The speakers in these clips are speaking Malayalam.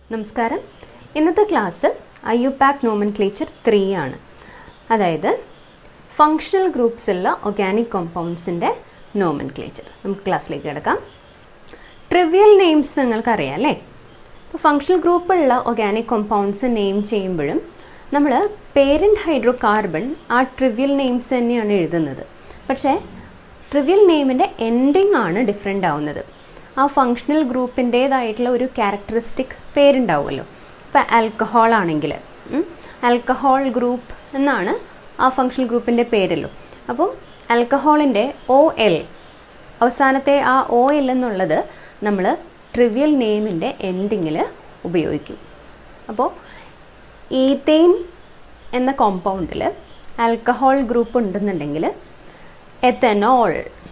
നമസ്കാരം ഇന്നത്തെ class I U IUPAC nomenclature three ആണ് അതായത് ഫങ്ഷണൽ ഗ്രൂപ്പ്സ് ഉള്ള ഓർഗാനിക് കോമ്പൗണ്ട്സിൻ്റെ നോമൻക്ലേച്ചർ നമുക്ക് ക്ലാസ്സിലേക്ക് കിടക്കാം ട്രിവിയൽ നെയിംസ് നിങ്ങൾക്കറിയാം അല്ലേ ഇപ്പോൾ ഫങ്ഷണൽ ഗ്രൂപ്പുള്ള ഓർഗാനിക് കോമ്പൗണ്ട്സ് നെയിം ചെയ്യുമ്പോഴും നമ്മൾ പേരൻറ്റ് ഹൈഡ്രോ കാർബൺ ആ ട്രിവിയൽ നെയിംസ് തന്നെയാണ് എഴുതുന്നത് പക്ഷേ ട്രിവിയൽ നെയിമിൻ്റെ എൻഡിങ് ആണ് ഡിഫറെൻ്റ് ആവുന്നത് ആ ഫങ്ഷണൽ ഗ്രൂപ്പിൻ്റേതായിട്ടുള്ള ഒരു ക്യാരക്ടറിസ്റ്റിക് പേരുണ്ടാവുമല്ലോ ഇപ്പോൾ ആൽക്കഹോൾ ആണെങ്കിൽ ആൽക്കഹോൾ ഗ്രൂപ്പ് എന്നാണ് ആ ഫങ്ഷണൽ ഗ്രൂപ്പിൻ്റെ പേരല്ലോ അപ്പോൾ ആൽക്കഹോളിൻ്റെ ഒ എൽ അവസാനത്തെ ആ ഒ എൽ എന്നുള്ളത് നമ്മൾ ട്രിവിയൽ നെയിമിൻ്റെ എൻഡിങ്ങിൽ ഉപയോഗിക്കും അപ്പോൾ ഈതെയിൻ എന്ന കോമ്പൗണ്ടിൽ ആൽക്കഹോൾ ഗ്രൂപ്പ് ഉണ്ടെന്നുണ്ടെങ്കിൽ എത്തനോൾ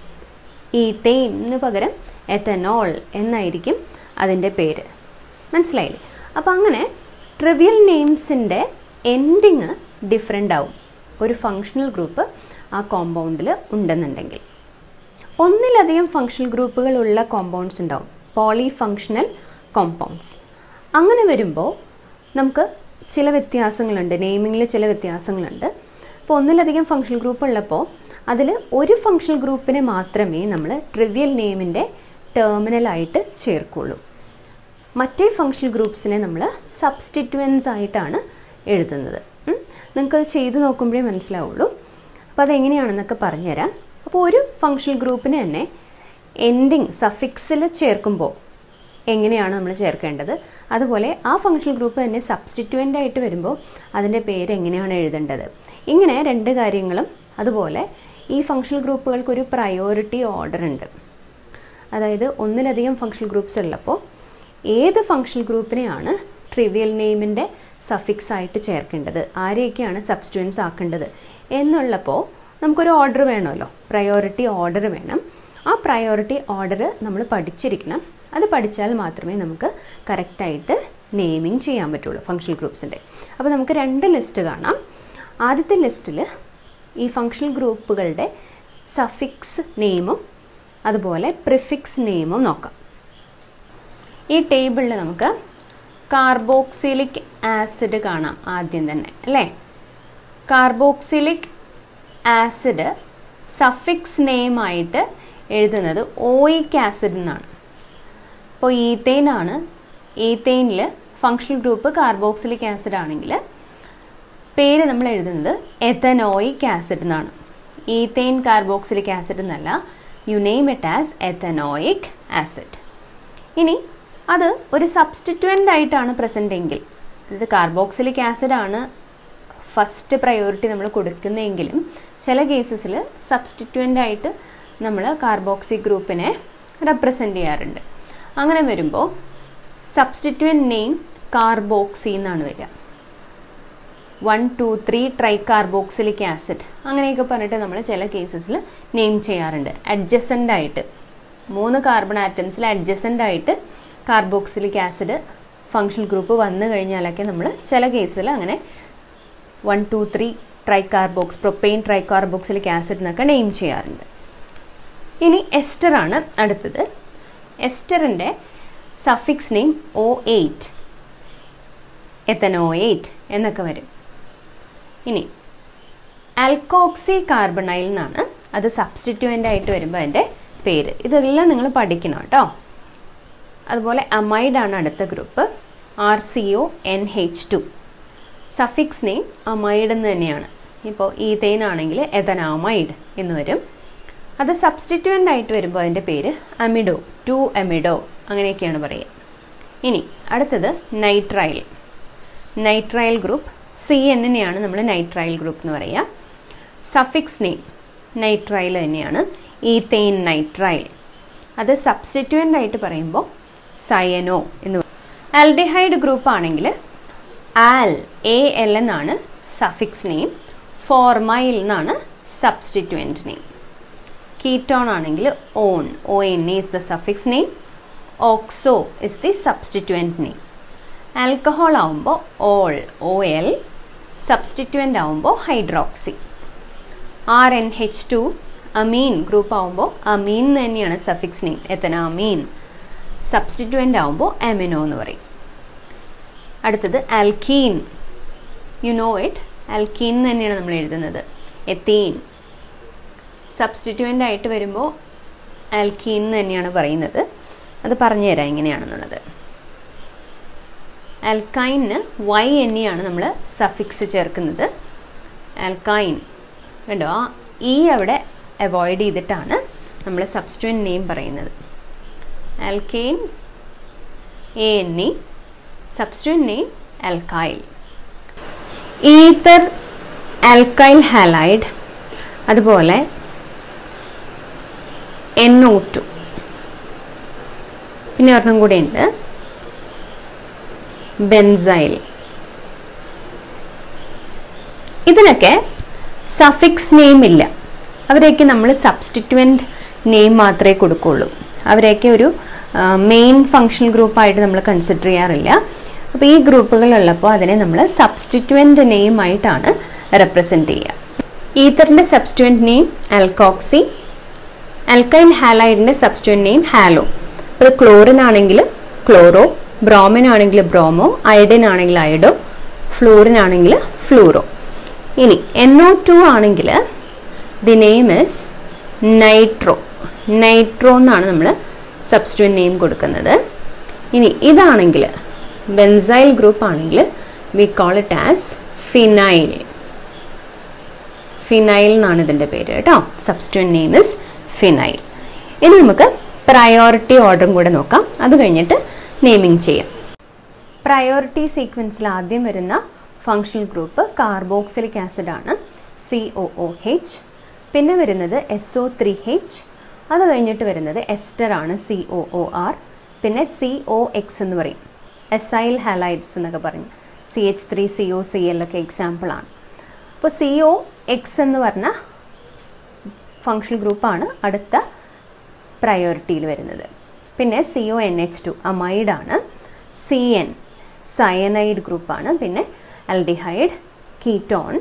ഈതെയിന് പകരം എത്തനോൾ എന്നായിരിക്കും അതിൻ്റെ പേര് മനസ്സിലായില്ലേ അപ്പോൾ അങ്ങനെ ട്രിവിയൽ നെയിംസിൻ്റെ എൻഡിങ് ഡിഫറെൻ്റ് ആവും ഒരു ഫങ്ഷണൽ ഗ്രൂപ്പ് ആ കോമ്പൗണ്ടിൽ ഉണ്ടെന്നുണ്ടെങ്കിൽ ഒന്നിലധികം ഫങ്ഷണൽ ഗ്രൂപ്പുകളുള്ള കോമ്പൗണ്ട്സ് ഉണ്ടാവും പോളി ഫങ്ഷണൽ കോമ്പൗണ്ട്സ് അങ്ങനെ വരുമ്പോൾ നമുക്ക് ചില വ്യത്യാസങ്ങളുണ്ട് നെയിമിങ്ങിൽ ചില വ്യത്യാസങ്ങളുണ്ട് അപ്പോൾ ഒന്നിലധികം ഫങ്ഷണൽ ഗ്രൂപ്പ് ഉള്ളപ്പോൾ അതിൽ ഒരു ഫങ്ഷണൽ ഗ്രൂപ്പിനെ മാത്രമേ നമ്മൾ ട്രിവിയൽ നെയിമിൻ്റെ ടെർമിനലായിട്ട് ചേർക്കുള്ളൂ മറ്റേ ഫങ്ഷണൽ ഗ്രൂപ്പ്സിനെ നമ്മൾ സബ്സ്റ്റിറ്റ്വൻസ് ആയിട്ടാണ് എഴുതുന്നത് നിങ്ങൾക്ക് അത് ചെയ്ത് നോക്കുമ്പോഴേ മനസ്സിലാവുള്ളൂ അപ്പോൾ അതെങ്ങനെയാണെന്നൊക്കെ പറഞ്ഞുതരാം അപ്പോൾ ഒരു ഫങ്ഷണൽ ഗ്രൂപ്പിന് തന്നെ എൻഡിങ് സഫിക്സിൽ ചേർക്കുമ്പോൾ എങ്ങനെയാണ് നമ്മൾ ചേർക്കേണ്ടത് അതുപോലെ ആ ഫങ്ഷണൽ ഗ്രൂപ്പ് തന്നെ സബ്സ്റ്റിറ്റ്വൻ്റ് ആയിട്ട് വരുമ്പോൾ അതിൻ്റെ പേര് എങ്ങനെയാണ് എഴുതേണ്ടത് ഇങ്ങനെ രണ്ട് കാര്യങ്ങളും അതുപോലെ ഈ ഫങ്ഷണൽ ഗ്രൂപ്പുകൾക്ക് ഒരു പ്രയോറിറ്റി ഓർഡർ ഉണ്ട് അതായത് ഒന്നിലധികം ഫങ്ഷണൽ ഗ്രൂപ്പ്സ് ഉള്ളപ്പോൾ ഏത് ഫങ്ഷണൽ ഗ്രൂപ്പിനെയാണ് ട്രിവിയൽ നെയിമിൻ്റെ സഫിക്സ് ആയിട്ട് ചേർക്കേണ്ടത് ആരെയൊക്കെയാണ് സബ്സ്റ്റുവൻസ് ആക്കേണ്ടത് എന്നുള്ളപ്പോൾ നമുക്കൊരു ഓർഡർ വേണമല്ലോ പ്രയോറിറ്റി ഓർഡർ വേണം ആ പ്രയോറിറ്റി ഓർഡർ നമ്മൾ പഠിച്ചിരിക്കണം അത് പഠിച്ചാൽ മാത്രമേ നമുക്ക് കറക്റ്റായിട്ട് നെയിമിങ് ചെയ്യാൻ പറ്റുള്ളൂ ഫങ്ഷണൽ ഗ്രൂപ്പ്സിൻ്റെ അപ്പോൾ നമുക്ക് രണ്ട് ലിസ്റ്റ് കാണാം ആദ്യത്തെ ലിസ്റ്റിൽ ഈ ഫങ്ഷണൽ ഗ്രൂപ്പുകളുടെ സഫിക്സ് നെയിമും അതുപോലെ പ്രിഫിക്സ് നെയിമും നോക്കാം ഈ ടേബിളിൽ നമുക്ക് കാർബോക്സിലിക് ആസിഡ് കാണാം ആദ്യം തന്നെ അല്ലേ കാർബോക്സിലിക് ആസിഡ് സഫിക്സ് നെയിമായിട്ട് എഴുതുന്നത് ഓയിക് ആസിഡ് എന്നാണ് അപ്പോൾ ഈതെയിൻ ആണ് ഈതെയിനിൽ ഫങ്ഷണൽ ഗ്രൂപ്പ് കാർബോക്സിലിക് ആസിഡ് ആണെങ്കിൽ പേര് നമ്മൾ എഴുതുന്നത് എത്തനോയിക് ആസിഡ് എന്നാണ് ഈതെയിൻ കാർബോക്സിലിക് ആസിഡ് എന്നല്ല you name it as ethanoic acid ഇനി അത് ഒരു സബ്സ്റ്റിറ്റ്വൻ്റ് ആയിട്ടാണ് പ്രസൻ്റ് എങ്കിൽ ഇത് കാർബോക്സിലിക് ആസിഡ് ആണ് ഫസ്റ്റ് പ്രയോറിറ്റി നമ്മൾ കൊടുക്കുന്നതെങ്കിലും ചില കേസസിൽ സബ്സ്റ്റിറ്റ്വൻ്റ് ആയിട്ട് നമ്മൾ കാർബോക്സി ഗ്രൂപ്പിനെ റെപ്രസെൻ്റ് ചെയ്യാറുണ്ട് അങ്ങനെ വരുമ്പോൾ സബ്സ്റ്റിറ്റ്വൻ്റ് നെയിം കാർബോക്സി എന്നാണ് വരിക one two three tri carboxylic acid അങ്ങനെയൊക്കെ പറഞ്ഞിട്ട് നമ്മൾ ചില കേസസിൽ നെയിം ചെയ്യാറുണ്ട് അഡ്ജസൻ്റ് ആയിട്ട് മൂന്ന് കാർബൺ ആറ്റംസിൽ അഡ്ജസൻ്റ് ആയിട്ട് കാർബോക്സിലിക് ആസിഡ് ഫങ്ഷണൽ ഗ്രൂപ്പ് വന്നു കഴിഞ്ഞാലൊക്കെ നമ്മൾ ചില കേസിൽ അങ്ങനെ one two three tri carbox propane tri carboxylic acid എന്നൊക്കെ നെയിം ചെയ്യാറുണ്ട് ഇനി എസ്റ്റർ ആണ് അടുത്തത് എസ്റ്ററിൻ്റെ suffix name oate ethanoate എന്നൊക്കെ വരും ഇനി ആൽക്കോക്സി കാർബണൈൽ എന്നാണ് അത് സബ്സ്റ്റിറ്റ്യൂവൻ്റ് ആയിട്ട് വരുമ്പോൾ അതിൻ്റെ പേര് ഇതെല്ലാം നിങ്ങൾ പഠിക്കണം കേട്ടോ അതുപോലെ അമൈഡ് ആണ് അടുത്ത group R C O N H two suffix name amide എന്ന് തന്നെയാണ് ഇപ്പോൾ ഈതെയിൻ ആണെങ്കിൽ എതനാമൈഡ് എന്ന് വരും അത് സബ്സ്റ്റിറ്റ്യൂവൻ്റ് ആയിട്ട് വരുമ്പോൾ അതിൻ്റെ പേര് അമിഡോ ടു അമിഡോ അങ്ങനെയൊക്കെയാണ് പറയുക ഇനി അടുത്തത് നൈട്രൈൽ നൈട്രൈൽ ഗ്രൂപ്പ് സി എന്നിനെയാണ് നമ്മൾ നൈട്രൈൽ ഗ്രൂപ്പ് എന്ന് പറയുക സഫിക്സ് നെയിം നൈട്രൈൽ തന്നെയാണ് ഈതെയിൻ നൈട്രൈൽ അത് സബ്സ്റ്റിറ്റ്യൂവൻ്റ് ആയിട്ട് പറയുമ്പോൾ സയനോ എന്ന് പറയും ആൽഡിഹൈഡ് ഗ്രൂപ്പ് ആണെങ്കിൽ ആൽ എ എൽ എന്നാണ് സഫിക്സ് നെയിം ഫോർമൈൽ എന്നാണ് സബ്സ്റ്റിറ്റ്യൂവൻ്റ് നെയിം കീറ്റോൺ ആണെങ്കിൽ one O N is the suffix name oxo is the substituent name alcohol ആവുമ്പോൾ ഓൾ ഒ എൽ സബ്സ്റ്റിറ്റ്യൂവൻ്റ് ആവുമ്പോൾ hydroxy R N H two amine group ആവുമ്പോൾ അമീൻ തന്നെയാണ് suffix name ethanamine substituent ആവുമ്പോൾ എമിനോ എന്ന് പറയും അടുത്തത് alkene you know it alkene തന്നെയാണ് നമ്മൾ എഴുതുന്നത് എത്തീൻ സബ്സ്റ്റിറ്റ്യൂവൻ്റ് ആയിട്ട് വരുമ്പോൾ ആൽക്കീൻ എന്ന് തന്നെയാണ് പറയുന്നത് അത് പറഞ്ഞു തരാം എങ്ങനെയാണെന്നുള്ളത് ആൽക്കൈന് വൈ എന്നെയാണ് നമ്മൾ സഫിക്സ് ചേർക്കുന്നത് ആൽക്കൈൻ കണ്ടോ ആ ഇ അവിടെ അവോയ്ഡ് ചെയ്തിട്ടാണ് നമ്മൾ സബ്സ്റ്റുവൻ നെയിം പറയുന്നത് alkane A N E substituent name alkyl ether alkyl halide അതുപോലെ എൻ ഒ ടു പിന്നെ ഒരെണ്ണം കൂടെ ഉണ്ട് ബെൻസൈൽ ഇതിനൊക്കെ സഫിക്സ് നെയിം ഇല്ല അവരെയൊക്കെ നമ്മൾ സബ്സ്റ്റിറ്റ്വൻറ്റ് നെയിം മാത്രമേ കൊടുക്കുള്ളൂ അവരെയൊക്കെ ഒരു മെയിൻ ഫങ്ഷണൽ ഗ്രൂപ്പായിട്ട് നമ്മൾ കൺസിഡർ ചെയ്യാറില്ല അപ്പോൾ ഈ ഗ്രൂപ്പുകളുള്ളപ്പോൾ അതിനെ നമ്മൾ സബ്സ്റ്റിറ്റ്വൻറ്റ് നെയിം ആയിട്ടാണ് റെപ്രസെൻറ്റ് ചെയ്യുക ഈത്തറിൻ്റെ സബ്സ്റ്റിറ്റ്വൻറ്റ് നെയിം ആൽക്കോക്സി ആൽക്കൈൽ ഹാലൈഡിൻ്റെ സബ്സ്റ്റിറ്റ്വൻറ്റ് നെയിം ഹാലോ അത് ക്ലോറിൻ ആണെങ്കിൽ ക്ലോറോ ബ്രോമിൻ ആണെങ്കിൽ ബ്രോമോ അയഡിൻ ആണെങ്കിൽ അയഡോ ഫ്ലൂറിൻ ആണെങ്കിൽ ഫ്ലൂറോ ഇനി എൻ ഒ ടു ആണെങ്കിൽ the name is nitro nitro എന്നാണ് നമ്മൾ സബ്സ്റ്റുവൻ നെയിം കൊടുക്കുന്നത് ഇനി ഇതാണെങ്കിൽ ബെൻസൈൽ ഗ്രൂപ്പ് ആണെങ്കിൽ we call it as phenyl phenyl എന്നാണ് ഇതിൻ്റെ പേര് കേട്ടോ സബ്സ്റ്റുവൻ നെയിം ഇസ് ഫിനൈൽ ഇനി നമുക്ക് പ്രയോറിറ്റി ഓർഡറും കൂടെ നോക്കാം അത് കഴിഞ്ഞിട്ട് നെയിമിംഗ് ചെയ്യാം പ്രയോറിറ്റി സീക്വൻസിൽ ആദ്യം വരുന്ന ഫങ്ഷണൽ ഗ്രൂപ്പ് കാർബോക്സിലിക് ആസിഡ് ആണ് സി ഒ ഒ എച്ച് പിന്നെ വരുന്നത് എസ് ഒ ത്രീ എച്ച് അത് കഴിഞ്ഞിട്ട് വരുന്നത് എസ്റ്റർ ആണ് സി ഒ ഒ ആർ പിന്നെ സി ഒ എക്സ് എന്ന് പറയും എസൈൽ ഹാലൈഡ്സ് എന്നൊക്കെ പറയും C H three C O C L ഒക്കെ എക്സാമ്പിളാണ് അപ്പോൾ സി ഒ എക്സ് എന്ന് പറഞ്ഞ ഫങ്ഷണൽ ഗ്രൂപ്പാണ് അടുത്ത പ്രയോറിറ്റിയിൽ വരുന്നത് പിന്നെ C O N H two അമൈഡാണ് സി എൻ സയനൈഡ് ഗ്രൂപ്പാണ് പിന്നെ അൽഡിഹൈഡ് കീറ്റോൺ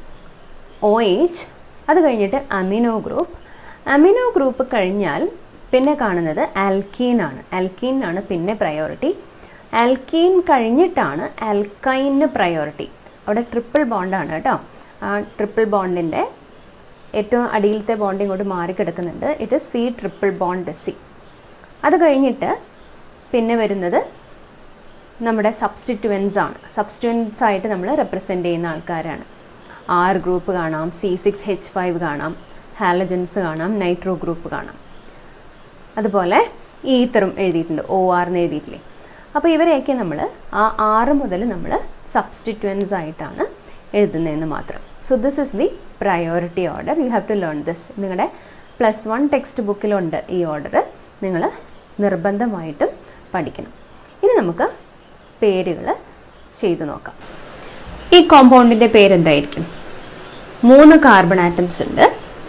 ഒ എച്ച് അത് കഴിഞ്ഞിട്ട് അമിനോ ഗ്രൂപ്പ് അമിനോ ഗ്രൂപ്പ് കഴിഞ്ഞാൽ പിന്നെ കാണുന്നത് ആൽക്കീൻ ആണ് ആൽക്കീൻ ആണ് പിന്നെ പ്രയോറിറ്റി ആൽക്കീൻ കഴിഞ്ഞിട്ടാണ് ആൽക്കൈന് പ്രയോറിറ്റി അവിടെ ട്രിപ്പിൾ ബോണ്ടാണ് കേട്ടോ ആ ട്രിപ്പിൾ ബോണ്ടിൻ്റെ ഏറ്റവും അടിയിലത്തെ ബോണ്ട് ഇങ്ങോട്ട് മാറിക്കിടക്കുന്നുണ്ട് it is C triple bond C അത് കഴിഞ്ഞിട്ട് പിന്നെ വരുന്നത് നമ്മുടെ സബ്സ്റ്റിറ്റ്യുവൻസ് ആണ് സബ്സ്റ്റിറ്റ്യുവൻസ് ആയിട്ട് നമ്മൾ റെപ്രസെൻ്റ് ചെയ്യുന്ന ആൾക്കാരാണ് ആർ ഗ്രൂപ്പ് കാണാം സി സിക്സ് എച്ച് ഫൈവ് കാണാം ഹാലജൻസ് കാണാം നൈട്രോ ഗ്രൂപ്പ് കാണാം അതുപോലെ ഈത്തറും എഴുതിയിട്ടുണ്ട് ഒ ആർന്ന് എഴുതിയിട്ടില്ലേ അപ്പോൾ ഇവരെയൊക്കെ നമ്മൾ ആ ആറ് മുതൽ നമ്മൾ സബ്സ്റ്റിറ്റ്യുവൻസ് ആയിട്ടാണ് എഴുതുന്നതെന്ന് മാത്രം so this is the priority order you have to learn this നിങ്ങളുടെ പ്ലസ് വൺ ടെക്സ്റ്റ് ബുക്കിലുണ്ട് ഈ ഓർഡർ നിങ്ങൾ നിർബന്ധമായിട്ടും പഠിക്കണം ഇനി നമുക്ക് പേരുകൾ ചെയ്തു നോക്കാം ഈ കോമ്പൗണ്ടിൻ്റെ പേരെന്തായിരിക്കും മൂന്ന് കാർബൺ ആറ്റംസ് ഉണ്ട്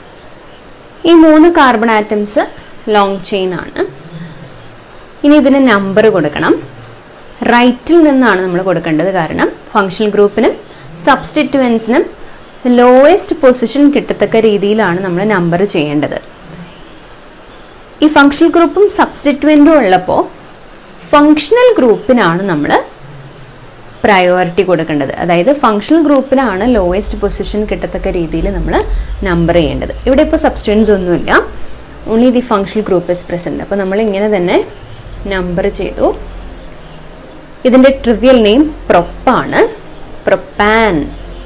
ഈ മൂന്ന് കാർബൺ ആറ്റംസ് ലോങ് ചെയിൻ ആണ് ഇനി ഇതിന് നമ്പർ കൊടുക്കണം റൈറ്റിൽ നിന്നാണ് നമ്മൾ കൊടുക്കേണ്ടത് കാരണം ഫങ്ഷണൽ ഗ്രൂപ്പിനും സബ്സ്റ്റിറ്റ്യുവൻസിനും ലോവസ്റ്റ് പൊസിഷൻ കിട്ടത്തക്ക രീതിയിലാണ് നമ്മൾ നമ്പർ ചെയ്യേണ്ടത് ഈ ഫങ്ഷണൽ ഗ്രൂപ്പും സബ്സ്റ്റിറ്റ്യുവൻറ്റും ഉള്ളപ്പോൾ ഫങ്ഷണൽ ഗ്രൂപ്പിനാണ് നമ്മൾ പ്രയോറിറ്റി കൊടുക്കേണ്ടത് അതായത് ഫങ്ഷണൽ ഗ്രൂപ്പിനാണ് ലോവസ്റ്റ് പൊസിഷൻ കിട്ടത്തക്ക രീതിയിൽ നമ്മൾ നമ്പർ ചെയ്യേണ്ടത് ഇവിടെ ഇപ്പോൾ സബ്സ്റ്റുവൻസ് ഒന്നുമില്ല only the functional group is present അപ്പോൾ നമ്മൾ ഇങ്ങനെ തന്നെ നമ്പർ ചെയ്തു ഇതിൻ്റെ ട്രിവിയൽ നെയിം പ്രൊപ്പാണ് പ്രൊപ്പാൻ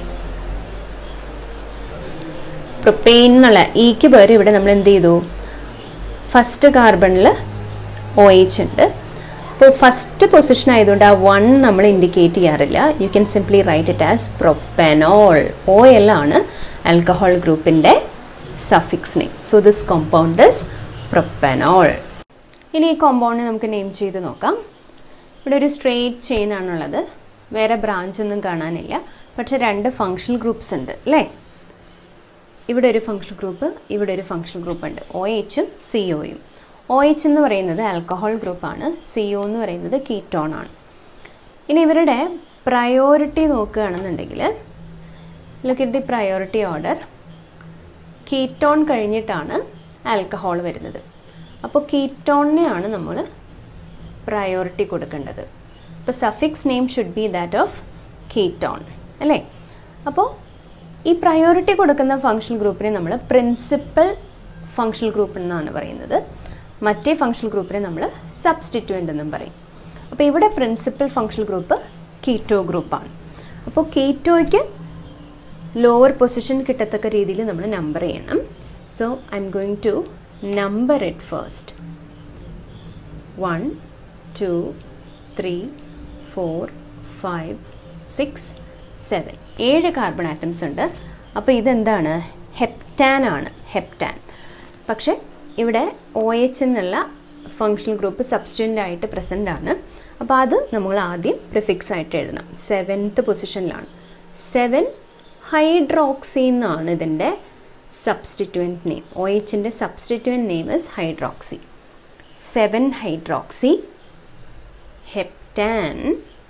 പ്രൊപ്പെയിൻ എന്നുള്ള ഈക്ക് പേര് ഇവിടെ നമ്മൾ എന്ത് ചെയ്തു ഫസ്റ്റ് കാർബണിൽ ഒ എച്ച് ഉണ്ട് അപ്പോൾ ഫസ്റ്റ് പൊസിഷൻ ആയതുകൊണ്ട് ആ വൺ നമ്മൾ ഇൻഡിക്കേറ്റ് ചെയ്യാറില്ല you can simply write it as propanol O L ആണ് ആൽക്കഹോൾ ഗ്രൂപ്പിൻ്റെ suffix name so this compound is propanol ഇനി ഈ കോമ്പൗണ്ട് നമുക്ക് നെയിം ചെയ്ത് നോക്കാം ഇവിടെ ഒരു സ്ട്രെയിറ്റ് ചെയിൻ ആണുള്ളത് വേറെ ബ്രാഞ്ച് ഒന്നും കാണാനില്ല പക്ഷെ രണ്ട് ഫങ്ഷണൽ ഗ്രൂപ്പ്സ് ഉണ്ട് അല്ലേ ഇവിടെ ഒരു ഫങ്ഷണൽ ഗ്രൂപ്പ് ഇവിടെ ഒരു ഫങ്ഷണൽ ഗ്രൂപ്പ് ഉണ്ട് ഒ എച്ചും സി ഒയും ഒ എച്ച് എന്ന് പറയുന്നത് ആൽക്കഹോൾ ഗ്രൂപ്പാണ് സി ഒ എന്ന് പറയുന്നത് കീറ്റോൺ ആണ് ഇനി ഇവരുടെ പ്രയോറിറ്റി നോക്കുകയാണെന്നുണ്ടെങ്കിൽ look it the priority order ketone കഴിഞ്ഞിട്ടാണ് ആൽക്കഹോൾ വരുന്നത് അപ്പോൾ കീറ്റോണിനെയാണ് നമ്മൾ പ്രയോറിറ്റി കൊടുക്കേണ്ടത് അപ്പോൾ suffix name should be that of ketone അല്ലേ അപ്പോൾ ഈ പ്രയോറിറ്റി കൊടുക്കുന്ന ഫങ്ഷണൽ ഗ്രൂപ്പിനെ നമ്മൾ പ്രിൻസിപ്പൽ ഫങ്ഷണൽ ഗ്രൂപ്പ് എന്നാണ് പറയുന്നത് മറ്റേ ഫങ്ഷണൽ ഗ്രൂപ്പിനെ നമ്മൾ സബ്സ്റ്റിറ്റ്യൂവൻ്റ് എന്നും പറയും അപ്പോൾ ഇവിടെ പ്രിൻസിപ്പൽ ഫങ്ഷണൽ ഗ്രൂപ്പ് കീറ്റോ ഗ്രൂപ്പാണ് അപ്പോൾ കീറ്റോയ്ക്ക് ലോവർ പൊസിഷൻ കിട്ടത്തക്ക രീതിയിൽ നമ്മൾ നമ്പർ ചെയ്യണം so I'm going to number it first one two three four five six seven ഏഴ് കാർബൺ ആറ്റംസ് ഉണ്ട് അപ്പോൾ ഇതെന്താണ് ഹെപ്റ്റാൻ ആണ് ഹെപ്റ്റാൻ പക്ഷേ ഇവിടെ ഒ എച്ച് എന്നുള്ള ഫങ്ഷണൽ ഗ്രൂപ്പ് സബ്സ്റ്റുവൻ്റ് ആയിട്ട് പ്രസൻ്റ് ആണ് അപ്പോൾ അത് നമ്മൾ ആദ്യം പ്രിഫിക്സ് ആയിട്ട് എഴുതണം സെവൻത്ത് പൊസിഷനിലാണ് സെവൻ ഹൈഡ്രോക്സി എന്നാണ് ഇതിൻ്റെ സബ്സ്റ്റിറ്റ്യൂവൻറ്റ് നെയിം ഒ എച്ചിൻ്റെ substituent name is hydroxy seven hydroxy heptane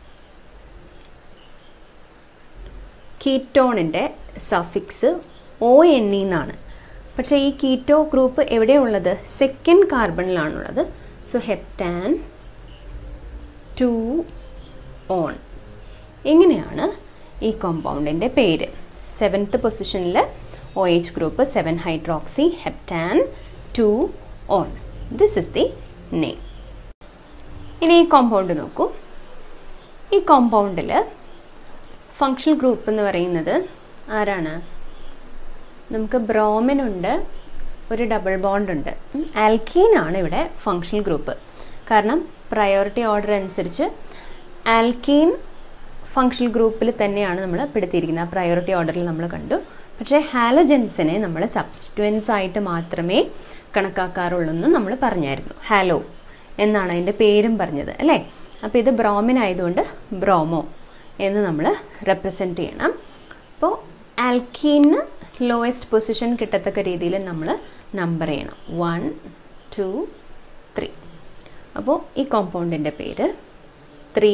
കീറ്റോണിൻ്റെ സഫിക്സ് ഒ എൻ ഇ എന്നാണ് പക്ഷേ ഈ കീറ്റോ ഗ്രൂപ്പ് എവിടെയുള്ളത് സെക്കൻഡ് കാർബണിലാണുള്ളത് സോ ഹെപ്റ്റാൻ ടു ഓൺ ഇങ്ങനെയാണ് ഈ കോമ്പൗണ്ടിൻ്റെ പേര് സെവൻത്ത് പൊസിഷനിൽ O H group seven hydroxy heptane two one this is the name ഇനി ഈ കോമ്പൗണ്ട് നോക്കൂ ഈ കോമ്പൗണ്ടിൽ ഫങ്ഷണൽ ഗ്രൂപ്പ് എന്ന് പറയുന്നത് ആരാണ് നമുക്ക് ബ്രോമിൻ ഉണ്ട് ഒരു ഡബിൾ ബോണ്ട് ഉണ്ട് ആൽക്കീൻ ആണ് ഇവിടെ ഫങ്ഷണൽ ഗ്രൂപ്പ് കാരണം പ്രയോറിറ്റി ഓർഡർ അനുസരിച്ച് ആൽക്കീൻ ഫങ്ഷണൽ ഗ്രൂപ്പിൽ തന്നെയാണ് നമ്മൾ പെടുത്തിയിരിക്കുന്നത് ആ പ്രയോറിറ്റി ഓർഡറിൽ നമ്മൾ കണ്ടു പക്ഷേ ഹാലജൻസിനെ നമ്മൾ സബ്സ്റ്റിറ്റ്വൻസ് ആയിട്ട് മാത്രമേ കണക്കാക്കാറുള്ളൂ എന്ന് നമ്മൾ പറഞ്ഞായിരുന്നു ഹാലോ എന്നാണ് അതിൻ്റെ പേരും പറഞ്ഞത് അല്ലേ അപ്പോൾ ഇത് ബ്രോമിൻ ആയതുകൊണ്ട് ബ്രോമോ എന്ന് നമ്മൾ റെപ്രസെൻറ്റ് ചെയ്യണം അപ്പോൾ ആൽക്കീന് ലോവസ്റ്റ് പൊസിഷൻ കിട്ടത്തക്ക രീതിയിൽ നമ്മൾ നമ്പർ ചെയ്യണം വൺ ടു ത്രീ അപ്പോൾ ഈ കോമ്പൗണ്ടിൻ്റെ പേര് ത്രീ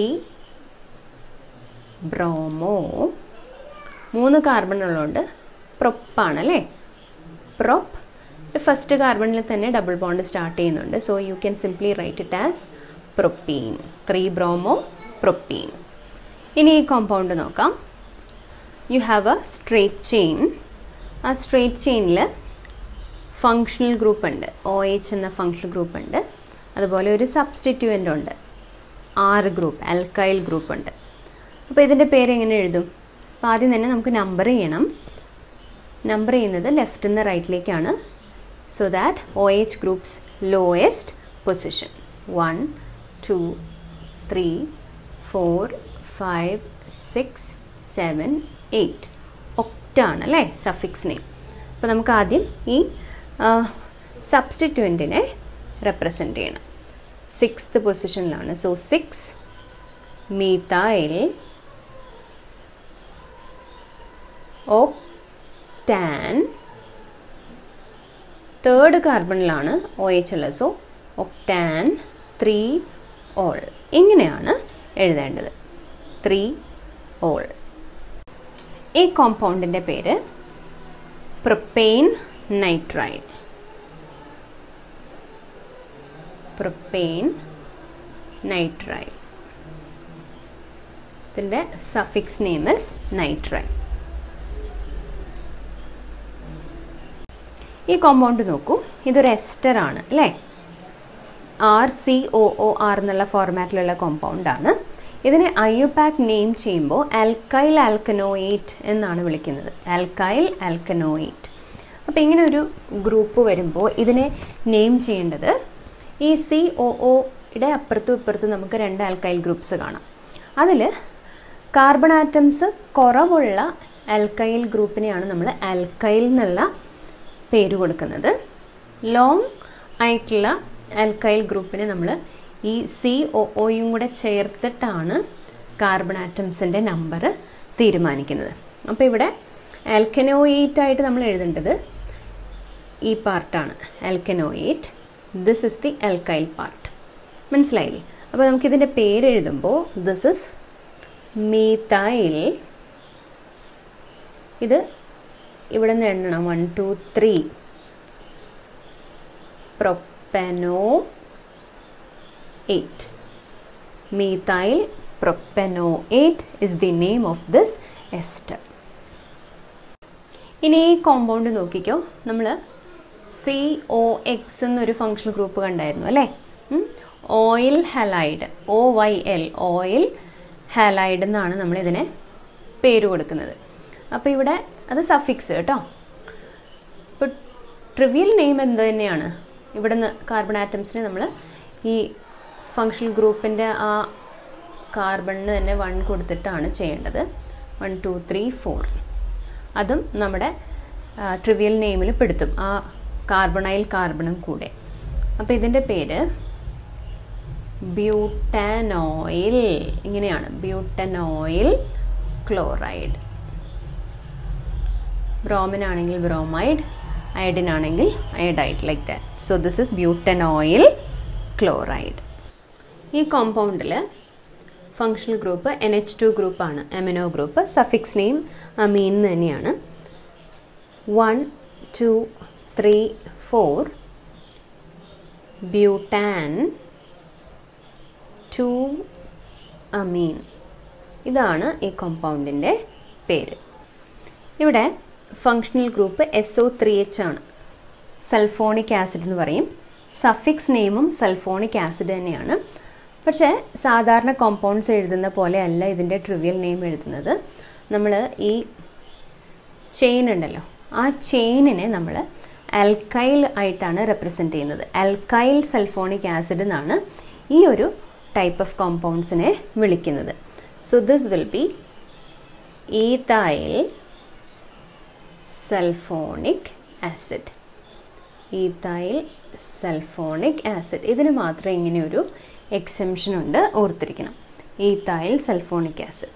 ബ്രോമോ മൂന്ന് കാർബൺ ഉള്ളതുകൊണ്ട് പ്രൊപ്പാണ് അല്ലേ പ്രൊപ്പ് ഫസ്റ്റ് കാർബണിൽ തന്നെ ഡബിൾ ബോണ്ട് സ്റ്റാർട്ട് ചെയ്യുന്നുണ്ട് so you can simply write it as propene three bromo propene ഇനി ഈ കോമ്പൗണ്ട് നോക്കാം you have a straight chain ആ സ്ട്രേറ്റ് ചെയിനിൽ ഫങ്ഷണൽ ഗ്രൂപ്പ് ഉണ്ട് ഒ എച്ച് എന്ന ഫങ്ഷണൽ ഗ്രൂപ്പ് ഉണ്ട് അതുപോലെ ഒരു സബ്സ്റ്റിറ്റ്യൂവൻ്റ് ഉണ്ട് ആറ് ഗ്രൂപ്പ് അൽക്കൈൽ ഗ്രൂപ്പ് ഉണ്ട് അപ്പോൾ ഇതിൻ്റെ പേര് എങ്ങനെ എഴുതും അപ്പോൾ ആദ്യം തന്നെ നമുക്ക് നമ്പർ ചെയ്യണം നമ്പർ ചെയ്യുന്നത് ലെഫ്റ്റിൽ നിന്ന് റൈറ്റിലേക്കാണ് so that O H groups lowest position one two three four five six seven eight ഒക്റ്റാണ് അല്ലേ സഫിക്സ് നെയിം അപ്പോൾ നമുക്ക് ആദ്യം ഈ സബ്സ്റ്റിറ്റ്യൂവൻറ്റിനെ റെപ്രസെൻ്റ് ചെയ്യണം സിക്സ്ത് പൊസിഷനിലാണ് so six methyl octane third കാർബണിലാണ് ഒ എച്ച് ഉള്ളത് സോ ഒക്ടാൻ ത്രീ ഓൾ ഇങ്ങനെയാണ് എഴുതേണ്ടത് ത്രീ ഓൾ ഈ കോമ്പൗണ്ടിൻ്റെ പേര് പ്രൊപ്പെയിൻ നൈട്രൈഡ് പ്രൊപ്പെയിൻ നൈട്രൈഡ് ഇതിൻ്റെ സഫിക്സ് നെയിം ഇസ് നൈട്രൈഡ് ഈ കോമ്പൗണ്ട് നോക്കൂ ഇതൊരു എസ്റ്റർ ആണ് അല്ലേ R C O O R എന്നുള്ള ഫോർമാറ്റിലുള്ള കോമ്പൗണ്ടാണ് ഇതിനെ അയ്യുപാക്ക് നെയിം ചെയ്യുമ്പോൾ ആൽക്കൈൽ ആൽക്കനോയേറ്റ് എന്നാണ് വിളിക്കുന്നത് ആൽക്കൈൽ ആൽക്കനോയേറ്റ് അപ്പോൾ ഇങ്ങനെ ഒരു ഗ്രൂപ്പ് വരുമ്പോൾ ഇതിനെ നെയിം ചെയ്യേണ്ടത് ഈ സി ഒ ഒയുടെ അപ്പുറത്തും ഇപ്പുറത്തും നമുക്ക് രണ്ട് ആൽക്കൈൽ ഗ്രൂപ്പ്സ് കാണാം അതിൽ കാർബൺ ആറ്റംസ് കുറവുള്ള ആൽക്കൈൽ ഗ്രൂപ്പിനെയാണ് നമ്മൾ ആൽക്കൈൽ എന്നുള്ള പേര് കൊടുക്കുന്നത് ലോങ് ആയിട്ടുള്ള ആൽക്കൈൽ ഗ്രൂപ്പിനെ നമ്മൾ ഈ സി ഒ ഒയും കൂടെ ചേർത്തിട്ടാണ് കാർബൺ ആറ്റംസിൻ്റെ നമ്പർ തീരുമാനിക്കുന്നത് അപ്പോൾ ഇവിടെ ആൽക്കനോയേറ്റ് ആയിട്ട് നമ്മൾ എഴുതേണ്ടത് ഈ പാർട്ടാണ് alkanoate this is the alkyl part മനസ്സിലായില്ലേ അപ്പോൾ നമുക്കിതിൻ്റെ പേര് എഴുതുമ്പോൾ ദിസ് ഇസ് മീതൈൽ ഇത് ഇവിടെ നിന്ന് എണ്ണണം one two three propanoate methyl propanoate is the name of this ester ഇനി ഈ കോമ്പൗണ്ട് നോക്കിക്കോ നമ്മൾ സി ഒ എക്സ് എന്നൊരു ഫങ്ഷണൽ ഗ്രൂപ്പ് കണ്ടായിരുന്നു അല്ലേ oyl halide O Y L oyl halide എന്നാണ് നമ്മൾ ഇതിനെ പേര് കൊടുക്കുന്നത് അപ്പോൾ ഇവിടെ അത് സഫിക്സ് കേട്ടോ ഇപ്പോൾ ട്രിവിയൽ നെയിം എന്ത് തന്നെയാണ് ഇവിടുന്ന് കാർബൺ ആറ്റംസിനെ നമ്മൾ ഈ ഫങ്ഷണൽ ഗ്രൂപ്പിൻ്റെ ആ കാർബണിന് തന്നെ വൺ കൊടുത്തിട്ടാണ് ചെയ്യേണ്ടത് വൺ ടു ത്രീ ഫോർ അതും നമ്മുടെ ട്രിവിയൽ നെയിമിൽ പെടുത്തും ആ കാർബണൈൽ കാർബണും കൂടെ അപ്പോൾ ഇതിൻ്റെ പേര് ബ്യൂട്ടനോയിൽ ഇങ്ങനെയാണ് ബ്യൂട്ടനോയിൽ ക്ലോറൈഡ് ബ്രോമിൻ ആണെങ്കിൽ ബ്രോമൈഡ് അയഡിൻ ആണെങ്കിൽ iodide like that so this is butanoyl chloride ഈ കോമ്പൗണ്ടിൽ functional group N H two ഗ്രൂപ്പാണ് amino group suffix name amine തന്നെയാണ് one two three four butane two amine ഇതാണ് ഈ കോമ്പൗണ്ടിൻ്റെ പേര് ഇവിടെ functional group S O three H ആണ് സൾഫോണിക് ആസിഡ് എന്ന് പറയും സഫിക്സ് നെയിമും സൾഫോണിക് ആസിഡ് തന്നെയാണ് പക്ഷേ സാധാരണ കോമ്പൗണ്ട്സ് എഴുതുന്ന പോലെ അല്ല ഇതിൻ്റെ ട്രിവിയൽ നെയിം എഴുതുന്നത് നമ്മൾ ഈ ചെയിൻ ഉണ്ടല്ലോ ആ ചെയിനിനെ നമ്മൾ അൽക്കൈൽ ആയിട്ടാണ് റെപ്രസെൻ്റ് ചെയ്യുന്നത് അൽക്കൈൽ സൾഫോണിക് ആസിഡ് എന്നാണ് ഈ ഒരു ടൈപ്പ് ഓഫ് കോമ്പൗണ്ട്സിനെ വിളിക്കുന്നത് so this will be ethyl sulphonic acid ethyl sulphonic acid ഇതിന് മാത്രമേ ഇങ്ങനെ ഒരു എക്സെംഷൻ ഉണ്ട് ഓർത്തിരിക്കണം ഈതൈൽ സൾഫോണിക് ആസിഡ്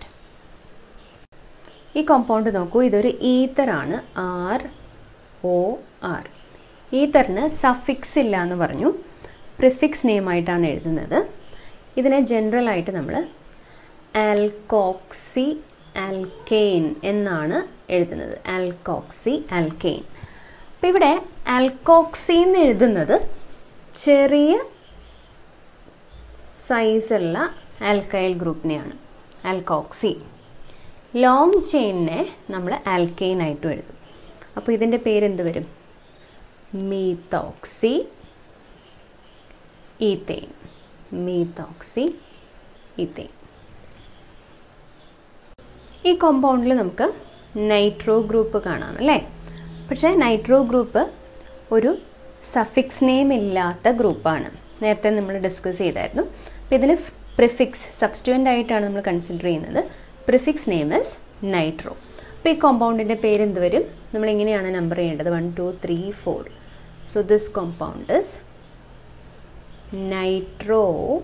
ഈ കോമ്പൗണ്ട് നോക്കൂ ഇതൊരു ഈത്തറാണ് ആർ ഒ ആർ ഈത്തറിന് സഫിക്സ് ഇല്ല എന്ന് പറഞ്ഞു പ്രിഫിക്സ് നെയിമായിട്ടാണ് എഴുതുന്നത് ഇതിനെ ജനറൽ ആയിട്ട് നമ്മൾ ആൽകോക്സി ആൽക്കെയിൻ എന്നാണ് എഴുതുന്നത് ആൽകോക്സി ആൽക്കെയിൻ അപ്പം ഇവിടെ ആൽകോക്സി എന്ന് എഴുതുന്നത് ചെറിയ സൈസുള്ള ആൽക്കൈൽ ഗ്രൂപ്പിനെയാണ് ആൽകോക്സി ലോങ് ചെയിനിനെ നമ്മൾ ആൽക്കെയിൻ ആയിട്ടും എഴുതും അപ്പോൾ ഇതിൻ്റെ പേരെന്ത് വരും മീത്തോക്സി ഈതെയിൻ മീത്തോക്സി ഈതെയിൻ ഈ കോമ്പൗണ്ടിൽ നമുക്ക് നൈട്രോ ഗ്രൂപ്പ് കാണാം അല്ലേ പക്ഷേ നൈട്രോ ഗ്രൂപ്പ് ഒരു സഫിക്സ് നെയിം ഇല്ലാത്ത ഗ്രൂപ്പാണ് നേരത്തെ നമ്മൾ ഡിസ്കസ് ചെയ്തായിരുന്നു അപ്പോൾ ഇതിന് പ്രിഫിക്സ് സബ്സ്റ്റുവൻ്റ് ആയിട്ടാണ് നമ്മൾ കൺസിഡർ ചെയ്യുന്നത് പ്രിഫിക്സ് നെയിം ഇസ് നൈട്രോ അപ്പോൾ ഈ കോമ്പൗണ്ടിൻ്റെ പേര് എന്ത് വരും നമ്മൾ ഇങ്ങനെയാണ് നമ്പർ ചെയ്യേണ്ടത് one two three four so this compound is nitro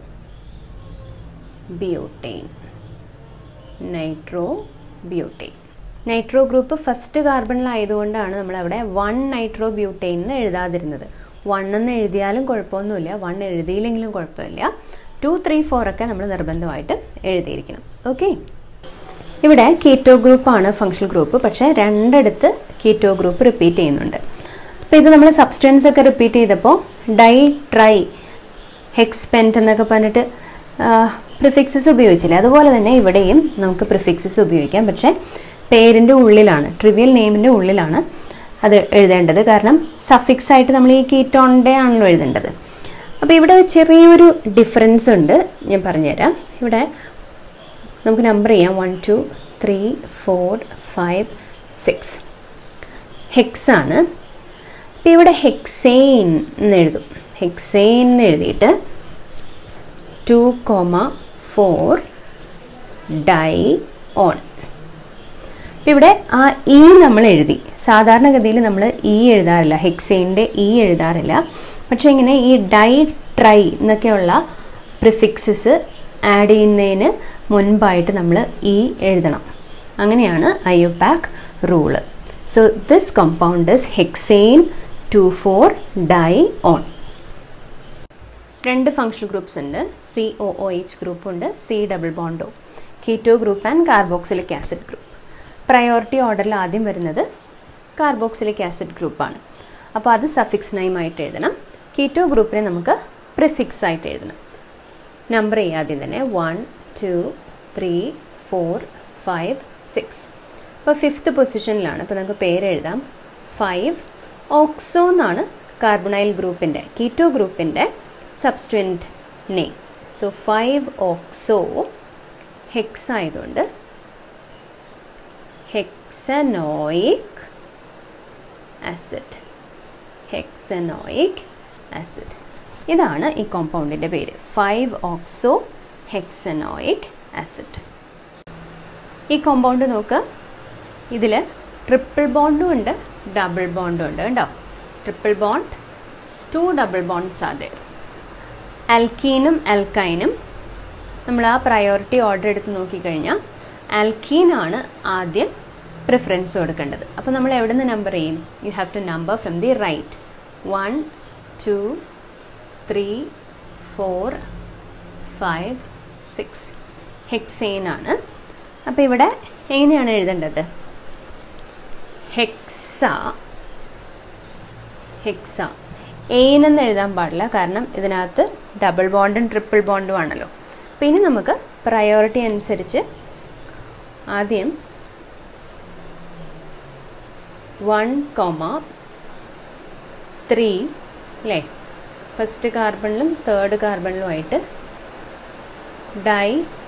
butyne nitro butyne nitro group first കാർബണിലായതുകൊണ്ടാണ് നമ്മളവിടെ വൺ നൈട്രോ ബ്യൂട്ടൈൻ എന്ന് എഴുതാതിരുന്നത് വൺ എന്ന് എഴുതിയാലും കുഴപ്പമൊന്നുമില്ല വൺ എഴുതിയില്ലെങ്കിലും കുഴപ്പമില്ല ടു ത്രീ ഫോർ ഒക്കെ നമ്മൾ നിർബന്ധമായിട്ട് എഴുതിയിരിക്കണം ഓക്കെ ഇവിടെ കീറ്റോ ഗ്രൂപ്പാണ് ഫങ്ഷണൽ ഗ്രൂപ്പ് പക്ഷേ രണ്ടിടത്ത് കീറ്റോ ഗ്രൂപ്പ് റിപ്പീറ്റ് ചെയ്യുന്നുണ്ട് അപ്പോൾ ഇത് നമ്മൾ സബ്സ്റ്റൻസ് ഒക്കെ റിപ്പീറ്റ് ചെയ്തപ്പോൾ ഡൈ ട്രൈ ഹെക്സ്പെൻറ്റ് എന്നൊക്കെ പറഞ്ഞിട്ട് പ്രിഫിക്സസ് ഉപയോഗിച്ചില്ലേ അതുപോലെ തന്നെ ഇവിടെയും നമുക്ക് പ്രിഫിക്സസ് ഉപയോഗിക്കാം പക്ഷേ പേരിൻ്റെ ഉള്ളിലാണ് ട്രിവിയൽ നെയിമിൻ്റെ ഉള്ളിലാണ് അത് എഴുതേണ്ടത് കാരണം സഫിക്സ് ആയിട്ട് നമ്മൾ ഈ കീറ്റോണിൻ്റെ ആണല്ലോ എഴുതേണ്ടത് അപ്പോൾ ഇവിടെ ചെറിയൊരു ഡിഫറൻസ് ഉണ്ട് ഞാൻ പറഞ്ഞുതരാം ഇവിടെ നമുക്ക് നമ്പർ ചെയ്യാം one two three four five six hex ആണ് അപ്പോൾ ഇവിടെ ഹെക്സെയിൻ എന്ന് എഴുതും ഹെക്സെയിൻ എന്ന് എഴുതിയിട്ട് two comma four di one ഇവിടെ ആ ഇ നമ്മൾ എഴുതി സാധാരണഗതിയിൽ നമ്മൾ ഇ എഴുതാറില്ല ഹെക്സെയിൻ്റെ ഇ എഴുതാറില്ല പക്ഷേ ഇങ്ങനെ ഈ ഡൈ ട്രൈ എന്നൊക്കെയുള്ള പ്രിഫിക്സസ് ആഡ് ചെയ്യുന്നതിന് മുൻപായിട്ട് നമ്മൾ ഇ എഴുതണം അങ്ങനെയാണ് IUPAC rule so this compound is hexane two four di one രണ്ട് ഫങ്ഷണൽ ഗ്രൂപ്പ്സ് ഉണ്ട് C O O H group ഉണ്ട് സി ഡബിൾ ബോണ്ടോ keto group and carboxylic acid group priority ഓർഡറിൽ ആദ്യം വരുന്നത് കാർബോക്സിലിക് ആസിഡ് ഗ്രൂപ്പാണ് അപ്പോൾ അത് സഫിക്സ് നൈമായിട്ട് എഴുതണം കീറ്റോ ഗ്രൂപ്പിനെ നമുക്ക് പ്രിഫിക്സ് ആയിട്ട് എഴുതണം നമ്പർ ചെയ്യാദ്യം തന്നെ one two three four five six അപ്പോൾ ഫിഫ്ത്ത് പൊസിഷനിലാണ് അപ്പോൾ നമുക്ക് പേരെഴുതാം ഫൈവ് ഓക്സോ എന്നാണ് കാർബണൈൽ ഗ്രൂപ്പിൻ്റെ കീറ്റോ ഗ്രൂപ്പിൻ്റെ substituent name so five oxo hex ആയതുകൊണ്ട് ഹെക്സനോയിക് ആസിഡ് ഹെക്സനോയിക് ആസിഡ് ഇതാണ് ഈ കോമ്പൗണ്ടിൻ്റെ പേര് ഫൈവ് ഓക്സോ ഹെക്സനോയിക് ആസിഡ് ഈ കോമ്പൗണ്ട് നോക്ക് ഇതിൽ ട്രിപ്പിൾ ബോണ്ടും ഉണ്ട് ഡബിൾ ബോണ്ടും ഉണ്ട് കേട്ടോ triple bond two double bonds അതെ ആൽക്കീനും ആൽക്കൈനും നമ്മൾ ആ പ്രയോറിറ്റി ഓർഡർ എടുത്ത് നോക്കിക്കഴിഞ്ഞാൽ ആൽക്കീനാണ് ആദ്യം പ്രിഫറൻസ് കൊടുക്കേണ്ടത് അപ്പോൾ നമ്മൾ എവിടെ നിന്ന് നമ്പർ ചെയ്യും you have to number from the right one two three four five six hexane ആണ് അപ്പോൾ ഇവിടെ എങ്ങനെയാണ് എഴുതേണ്ടത് ഹെക്സ ഹെക്സ എയിനെന്ന് എഴുതാൻ പാടില്ല കാരണം ഇതിനകത്ത് ഡബിൾ ബോണ്ടും ട്രിപ്പിൾ ബോണ്ടും ആണല്ലോ അപ്പോൾ ഇനി നമുക്ക് പ്രയോറിറ്റി അനുസരിച്ച് ആദ്യം വൺ കോമ ത്രീ അല്ലേ ഫസ്റ്റ് കാർബണിലും തേർഡ് കാർബണിലുമായിട്ട് ഡൈ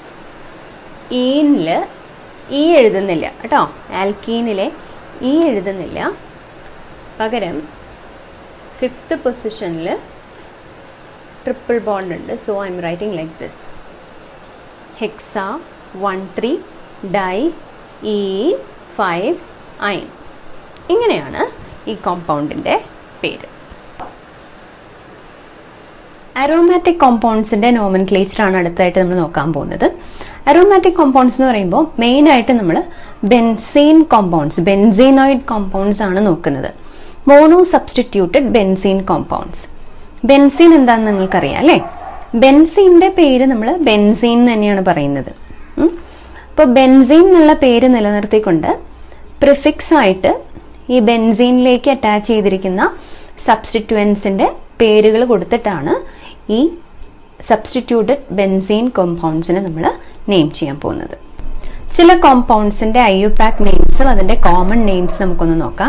ഈനിൽ ഇ എഴുതുന്നില്ല കേട്ടോ ആൽക്കീനിലെ ഇ എഴുതുന്നില്ല പകരം ഫിഫ്ത്ത് പൊസിഷനിൽ ട്രിപ്പിൾ ബോണ്ട് ഉണ്ട് so I'm writing like this hexa one three di E five yne ഇങ്ങനെയാണ് ഈ കോമ്പൗണ്ടിൻ്റെ പേര് അരോമാറ്റിക് കോമ്പൗണ്ട്സിൻ്റെ നോമൻ ആണ് അടുത്തായിട്ട് നമ്മൾ നോക്കാൻ പോകുന്നത് അരോമാറ്റിക് കോമ്പൗണ്ട്സ് എന്ന് പറയുമ്പോൾ മെയിനായിട്ട് നമ്മൾ ബെൻസീൻ കോമ്പൗണ്ട്സ് ബെൻസീനോയിഡ് കോമ്പൗണ്ട്സ് ആണ് നോക്കുന്നത് mono substituted benzene compounds benzene എന്താണെന്ന് നിങ്ങൾക്കറിയാം അല്ലേ ബെൻസീൻ്റെ പേര് നമ്മൾ ബെൻസീൻ തന്നെയാണ് പറയുന്നത് അപ്പോൾ ബെൻസീൻ എന്നുള്ള പേര് നിലനിർത്തിക്കൊണ്ട് പ്രിഫിക്സ് ആയിട്ട് ഈ ബെൻസീനിലേക്ക് അറ്റാച്ച് ചെയ്തിരിക്കുന്ന സബ്സ്റ്റിറ്റ്യുവൻസിൻ്റെ പേരുകൾ കൊടുത്തിട്ടാണ് ഈ സബ്സ്റ്റിറ്റ്യൂട്ടഡ് ബെൻസീൻ കോമ്പൗണ്ട്സിനെ നമ്മൾ നെയിം ചെയ്യാൻ പോകുന്നത് ചില കോമ്പൗണ്ട്സിന്റെ ഐ യു പാക്ക് നെയിംസും അതിന്റെ കോമൺ നെയിംസ് നമുക്കൊന്ന് നോക്കാം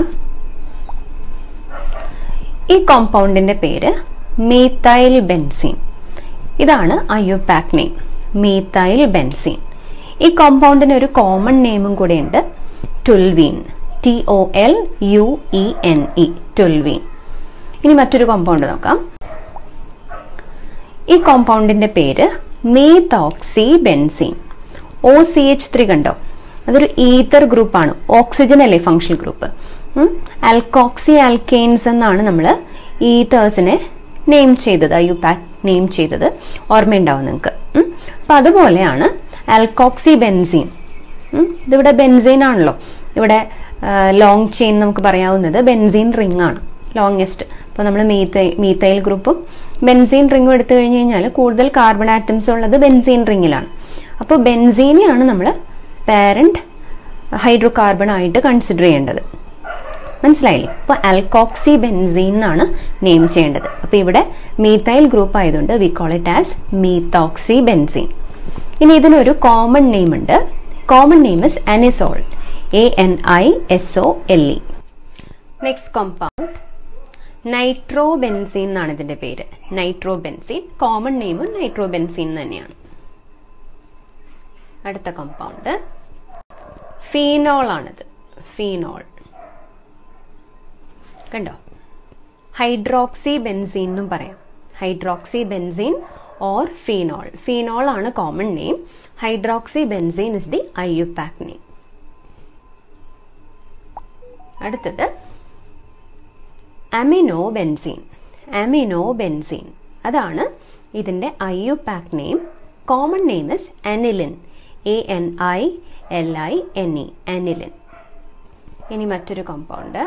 ഈ കോമ്പൗണ്ടിന്റെ പേര് മീത്തൈൽ ബെൻസീൻ ഇതാണ് I U pack name methyl benzene ഈ കോമ്പൗണ്ടിന് ഒരു കോമൺ നെയിമും കൂടെ ഉണ്ട് toluene T O L U E N E toluene ഇനി മറ്റൊരു കോമ്പൗണ്ട് നോക്കാം ഈ കോമ്പൗണ്ടിന്റെ പേര് methoxy benzene O C H three കണ്ടോ അതൊരു ഈതർ ഗ്രൂപ്പാണ് ഓക്സിജൻ അല്ലേ ഫങ്ഷണൽ ഗ്രൂപ്പ് ആൽക്കോക്സി ആൽക്കെയിൻസ് എന്നാണ് നമ്മൾ ഈതേഴ്സിനെ നെയിം ചെയ്തത് ഐ യു പാക്ക് നെയിം ചെയ്തത് ഓർമ്മയുണ്ടാവും നിങ്ങൾക്ക് അപ്പം അതുപോലെയാണ് ആൽക്കോക്സി ബെൻസീൻ ഇതിവിടെ ബെൻസീൻ ആണല്ലോ ഇവിടെ ലോങ് ചെയിൻ നമുക്ക് പറയാവുന്നത് ബെൻസീൻ റിംഗ് ആണ് ലോങ്സ്റ്റ് അപ്പോൾ നമ്മൾ മീത്തൈ മീത്തൈൽ ഗ്രൂപ്പും ബെൻസീൻ റിങ്ങും എടുത്തു കഴിഞ്ഞ് കഴിഞ്ഞാൽ കൂടുതൽ കാർബൺ ആറ്റംസ് ഉള്ളത് ബെൻസീൻ റിങ്ങിലാണ് അപ്പോൾ ബെൻസീനെയാണ് നമ്മൾ പാരന്റ് ഹൈഡ്രോ കാർബൺ ആയിട്ട് കൺസിഡർ ചെയ്യേണ്ടത് മനസ്സിലായില്ലേ അപ്പോൾ ആൽക്കോക്സി ബെൻസീൻ എന്നാണ് നെയിം ചെയ്യേണ്ടത് അപ്പോൾ ഇവിടെ മീത്തൈൽ ഗ്രൂപ്പ് ആയതുകൊണ്ട് we call it as methoxy benzene ഇനി ഇതിനൊരു കോമൺ നെയിം ഉണ്ട് common name is anisole A N I S O L E next compound nitro benzene എന്നാണ് ഇതിന്റെ പേര് നൈട്രോ ബെൻസീൻ കോമൺ നെയിമും നൈട്രോ ബെൻസീൻ തന്നെയാണ് അടുത്ത കോമ്പൗണ്ട് ഫീനോൾ ആണിത് ഫീനോൾ കണ്ടോ ഹൈഡ്രോക്സി ബെൻസീൻ എന്നും പറയാം hydroxy benzene or phenol phenol ആണ് common name hydroxy benzene is the I U pack name അടുത്തത് അമിനോ ബെൻസീൻ അമിനോ ബെൻസീൻ അതാണ് ഇതിന്റെ I U pack name common name is aniline A N I L I N E aniline ഇനി മറ്റൊരു compound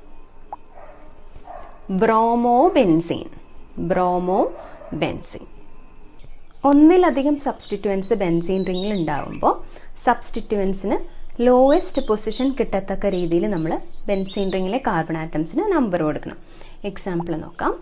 bromo benzene bromo benzene ഒന്നിലധികം സബ്സ്റ്റിറ്റ്യുവൻസ് ബെൻസീൻ റിങ്ങിൽ ഉണ്ടാവുമ്പോൾ സബ്സ്റ്റിറ്റ്യുവൻസിന് ലോവസ്റ്റ് പൊസിഷൻ കിട്ടത്തക്ക രീതിയിൽ നമ്മൾ ബെൻസീൻ റിങ്ങിലെ കാർബൺ ആറ്റംസിന് നമ്പർ കൊടുക്കണം എക്സാമ്പിൾ നോക്കാം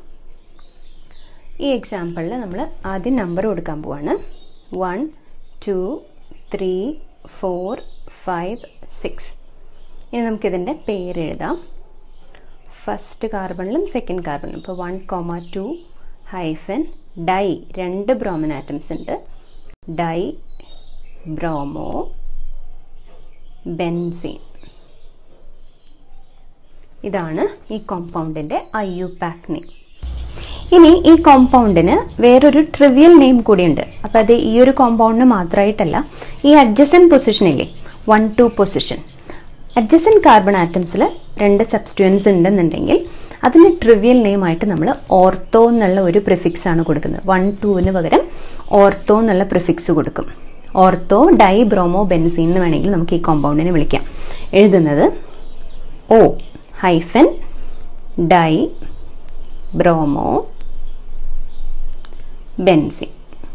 ഈ എക്സാമ്പിളിൽ നമ്മൾ ആദ്യം നമ്പർ കൊടുക്കാൻ പോവാണ് one two three four five six ഇനി നമുക്കിതിൻ്റെ പേരെഴുതാം ഫസ്റ്റ് കാർബണിലും സെക്കൻഡ് കാർബണിലും ഇപ്പോൾ one comma two hyphen di രണ്ട് ബ്രോമൻ ആറ്റംസ് ഉണ്ട് ഡൈ ബ്രോമോ ബെൻസീൻ ഇതാണ് ഈ കോമ്പൗണ്ടിൻ്റെ ഐ യു പാക്ക് നെയിം ഇനി ഈ കോമ്പൗണ്ടിന് വേറൊരു ട്രിവിയൽ നെയിം കൂടിയുണ്ട് അപ്പോൾ അത് ഈ ഒരു കോമ്പൗണ്ടിന് മാത്രമായിട്ടല്ല ഈ അഡ്ജസൻ പൊസിഷനില്ലേ one two position adjacent carbon ആറ്റംസിൽ രണ്ട് സബ്സ്റ്റുവൻസ് ഉണ്ടെന്നുണ്ടെങ്കിൽ അതിന് ട്രിവിയൽ നെയിം ആയിട്ട് നമ്മൾ ഓർത്തോ എന്നുള്ള ഒരു പ്രിഫിക്സ് ആണ് കൊടുക്കുന്നത് വൺ ടുവിന് പകരം ഓർത്തോ എന്നുള്ള പ്രിഫിക്സ് കൊടുക്കും ഓർത്തോ ഡൈ ബ്രോമോ ബെൻസീൻ എന്ന് വേണമെങ്കിൽ നമുക്ക് ഈ കോമ്പൗണ്ടിനെ വിളിക്കാം എഴുതുന്നത് O hyphen di bromo benzene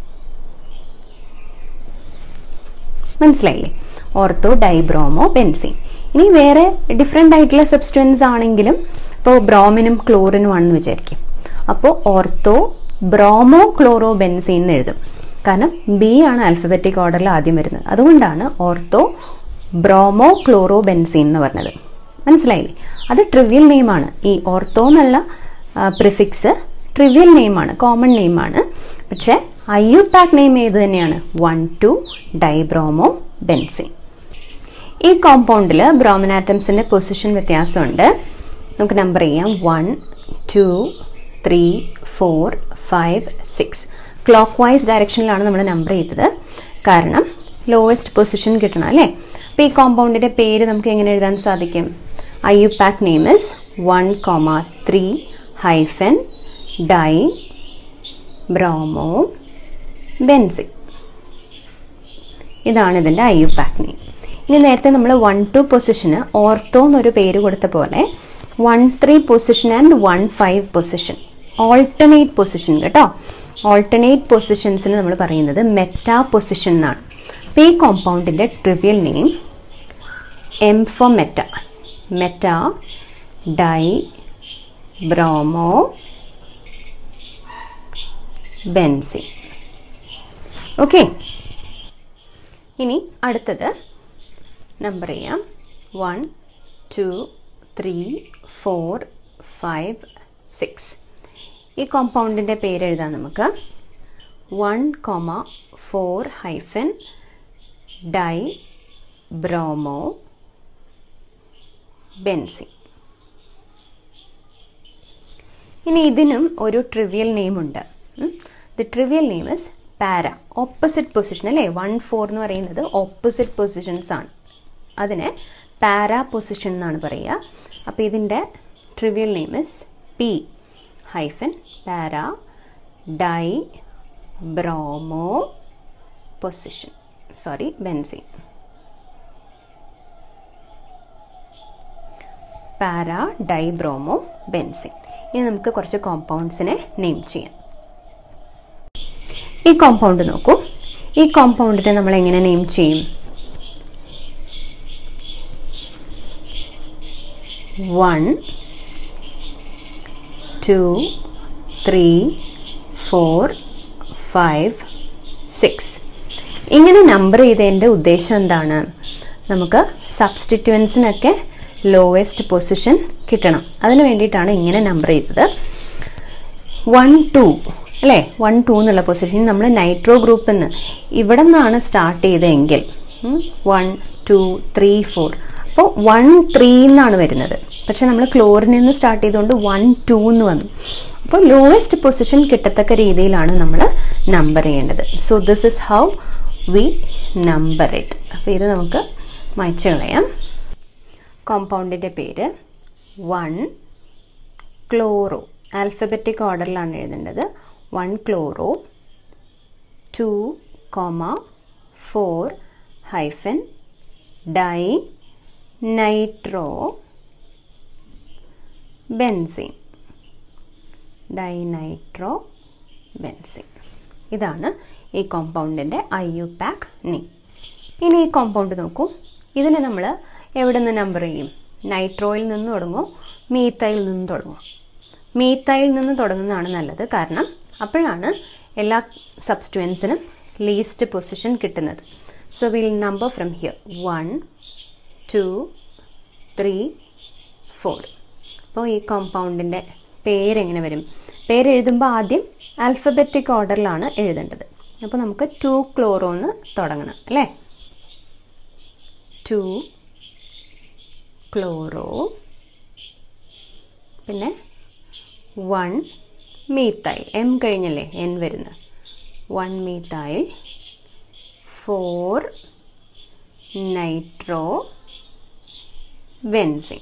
മനസ്സിലായില്ലേ ഓർത്തോ ഡൈബ്രോമോ ബെൻസിൻ ഇനി വേറെ ഡിഫറെൻ്റ് ആയിട്ടുള്ള സബ്സ്റ്റുവൻസ് ആണെങ്കിലും ഇപ്പോൾ ബ്രോമിനും ക്ലോറിനും ആണെന്ന് വിചാരിക്കും അപ്പോൾ ഓർത്തോ ബ്രോമോ ക്ലോറോ ബെൻസിൻ എന്ന് എഴുതും കാരണം ബി ആണ് ആൽഫബറ്റിക് ഓർഡറിൽ ആദ്യം വരുന്നത് അതുകൊണ്ടാണ് ഓർത്തോ ബ്രോമോ ക്ലോറോ ബെൻസിൻ എന്ന് പറഞ്ഞത് മനസ്സിലായില്ലേ അത് ട്രിവിയൽ നെയിമാണ് ഈ ഓർത്തോ എന്നുള്ള പ്രിഫിക്സ് ട്രിവിയൽ നെയിമാണ് കോമൺ നെയിമാണ് പക്ഷേ ഐ യു പാക്ക് നെയിം ഏത് തന്നെയാണ് വൺ ടു ഡൈബ്രോമോ ബെൻസിൻ ഈ കോമ്പൗണ്ടിൽ ബ്രോമൻ ആറ്റംസിൻ്റെ പൊസിഷൻ വ്യത്യാസമുണ്ട് നമുക്ക് നമ്പർ ചെയ്യാം one two three four five six clockwise ഡയറക്ഷനിലാണ് നമ്മൾ നമ്പർ ചെയ്തത് കാരണം ലോവസ്റ്റ് പൊസിഷൻ കിട്ടണം അല്ലേ അപ്പോൾ ഈ കോമ്പൗണ്ടിൻ്റെ പേര് നമുക്ക് എങ്ങനെ എഴുതാൻ സാധിക്കും I U pack name is one comma three hyphen di bromo benzene ഇതാണ് ഇതിൻ്റെ ഐ യു പാക്ക് നെയിം ഇനി നേരത്തെ നമ്മൾ വൺ ടു പൊസിഷന് ഓർത്തോ എന്നൊരു പേര് കൊടുത്ത പോലെ one three position and one five position alternate position കേട്ടോ ഓൾട്ടർനേറ്റ് പൊസിഷൻസിന് നമ്മൾ പറയുന്നത് മെറ്റാ പൊസിഷൻ എന്നാണ് അപ്പോൾ ഈ കോമ്പൗണ്ടിൻ്റെ trivial name M for meta meta di bromo benzene okay ഇനി അടുത്തത് നമ്പർ ചെയ്യാം one two three four five six ഈ കോമ്പൗണ്ടിൻ്റെ പേരെഴുതാം നമുക്ക് one comma four hyphen di bromo benzene ഇനി ഇതിനും ഒരു ട്രിവിയൽ നെയിം ഉണ്ട് the trivial name is para opposite position അല്ലേ വൺ ഫോർ എന്ന് പറയുന്നത് ഓപ്പോസിറ്റ് പൊസിഷൻസ് ആണ് അതിനെ പാര പൊസിഷൻ എന്നാണ് പറയുക അപ്പോൾ ഇതിൻ്റെ trivial name is P hyphen para di bromo position sorry benzene para dibromo benzene ഇനി നമുക്ക് കുറച്ച് കോമ്പൗണ്ട്സിനെ നെയിം ചെയ്യാം ഈ കോമ്പൗണ്ട് നോക്കൂ ഈ കോമ്പൗണ്ടിനെ നമ്മൾ എങ്ങനെ നെയിം ചെയ്യും one two three four five six ഇങ്ങനെ നമ്പർ ചെയ്തതിൻ്റെ ഉദ്ദേശം എന്താണ് നമുക്ക് സബ്സ്റ്റിറ്റ്യുവൻസിനൊക്കെ ലോവസ്റ്റ് പൊസിഷൻ കിട്ടണം അതിന് വേണ്ടിയിട്ടാണ് ഇങ്ങനെ നമ്പർ ചെയ്തത് വൺ ടു അല്ലേ വൺ ടു എന്നുള്ള പൊസിഷൻ നമ്മൾ നൈട്രോ ഗ്രൂപ്പിൽ നിന്ന് ഇവിടെ നിന്നാണ് സ്റ്റാർട്ട് ചെയ്തതെങ്കിൽ വൺ ടു ത്രീ ഫോർ അപ്പോൾ വൺ ത്രീ എന്നാണ് വരുന്നത് പക്ഷെ നമ്മൾ ക്ലോറിനിൽ നിന്ന് സ്റ്റാർട്ട് ചെയ്തുകൊണ്ട് വൺ ടു എന്ന് വന്നു അപ്പോൾ ലോവസ്റ്റ് പൊസിഷൻ കിട്ടത്തക്ക രീതിയിലാണ് നമ്മൾ നമ്പർ ചെയ്യേണ്ടത് so this is how we number it അപ്പോൾ ഇത് നമുക്ക് മായ്ച്ചു കളയാം കോമ്പൗണ്ടിൻ്റെ പേര് വൺ ക്ലോറോ ആൽഫബറ്റിക് ഓർഡറിലാണ് എഴുതേണ്ടത് one chloro two comma four hyphen di nitro benzene dinitro benzene ഇതാണ് ഈ കോമ്പൗണ്ടിൻ്റെ ഐ യു പാക്ക് നെയിം ഇനി ഈ കോമ്പൗണ്ട് നോക്കൂ ഇതിനെ നമ്മൾ എവിടെ നിന്ന് നമ്പർ ചെയ്യും നൈട്രോയിൽ നിന്ന് തുടങ്ങുമോ മീത്തയിൽ നിന്ന് തുടങ്ങുമോ മീത്തയിൽ നിന്ന് തുടങ്ങുന്നതാണ് നല്ലത് കാരണം അപ്പോഴാണ് എല്ലാ സബ്സ്റ്റുവൻസിനും ലീസ്റ്റ് പൊസിഷൻ കിട്ടുന്നത് so we'll number from here one two three four അപ്പോൾ ഈ കോമ്പൗണ്ടിൻ്റെ പേരെങ്ങനെ വരും പേരെഴുതുമ്പോൾ ആദ്യം ആൽഫബറ്റിക് ഓർഡറിലാണ് എഴുതേണ്ടത് അപ്പോൾ നമുക്ക് ടു ക്ലോറോന്ന് തുടങ്ങണം അല്ലേ ടു ക്ലോറോ പിന്നെ വൺ മീത്തൈൽ എം കഴിഞ്ഞല്ലേ എൻ വരുന്നത് one methyl four nitro benzene